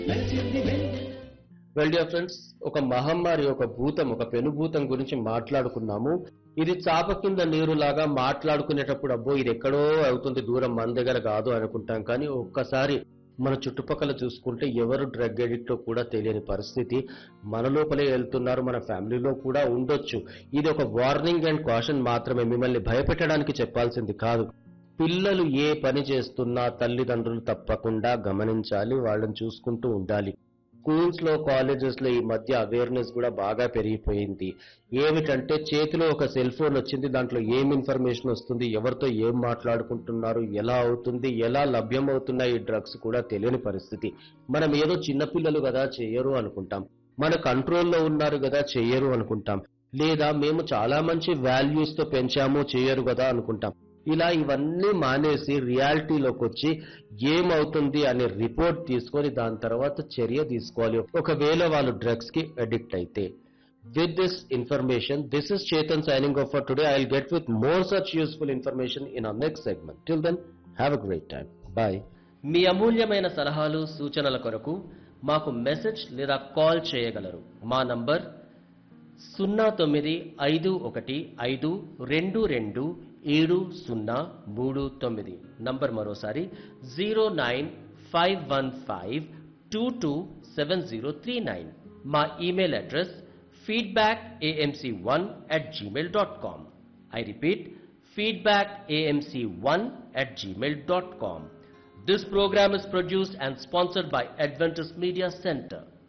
Well dear friends ఒక మహమ్మారి ఒక భూతం ఒక పెనుభూతం గురించి మాట్లాడుకున్నాము ఇది చాప కింద నీరులాగా మాట్లాడుకునేటప్పుడు అబ్బో ఇది ఎక్కడో అవుతుంది దూరం మన దగ్గర కాదు అనుకుంటాం కానీ ఒక్కసారి మన చుట్టుపక్కల చూసుకుంటే ఎవరు డ్రగ్ ఎడిక్ట్ కూడా తెలియని పరిస్థితి మన లోపలే వెళ్తున్నారు మన ఫ్యామిలీలో కూడా ఉండొచ్చు ఇది ఒక వార్నింగ్ అండ్ కాషన్ మాత్రమే మిమ్మల్ని భయపెట్టడానికి చెప్పాల్సింది కాదు పిల్లలు ఏ పని చేస్తున్నా తల్లిదండ్రులు తప్పకుండా గమనించాలి వాళ్ళని చూసుకుంటూ ఉండాలి స్కూల్స్ లో కాలేజెస్ లో ఈ మధ్య అవేర్నెస్ కూడా బాగా పెరిగిపోయింది ఏమిటంటే చేతిలో ఒక సెల్ ఫోన్ వచ్చింది దాంట్లో ఏం ఇన్ఫర్మేషన్ వస్తుంది ఎవరితో ఏం మాట్లాడుకుంటున్నారు ఎలా అవుతుంది ఎలా లభ్యమవుతున్నాయి ఈ డ్రగ్స్ కూడా తెలియని పరిస్థితి మనం ఏదో చిన్నపిల్లలు కదా చేయరు అనుకుంటాం మన కంట్రోల్లో ఉన్నారు కదా చెయ్యరు అనుకుంటాం లేదా మేము చాలా మంచి వాల్యూస్ తో పెంచాము చేయరు కదా అనుకుంటాం ఇలా ఇవన్నీ మానేసి రియాలిటీలోకి వచ్చి ఏమవుతుంది అనే రిపోర్ట్ తీసుకొని దాని తర్వాత చర్య తీసుకోవాలి ఒకవేళ వాళ్ళు డ్రగ్స్ కి అడిక్ట్ అయితే with this information this is Chetan signing off for today I get with more such useful information in a next segment till then have a great time bye మీ అమూల్యమైన సలహాలు సూచనల కొరకు మాకు మెసేజ్ లేదా కాల్ చేయగలరు మా నంబర్ సున్నా తొమ్మిది ఐదు ఒకటి ఐదు రెండు రెండు ఏడు సున్నా మూడు తొమ్మిది నంబర్ మరోసారి zero nine five one five two two seven zero three nine మా email address feedback AMC one at Gmail dot com I repeat feedback AMC one at Gmail dot com This program is produced and sponsored by Adventist Media Center.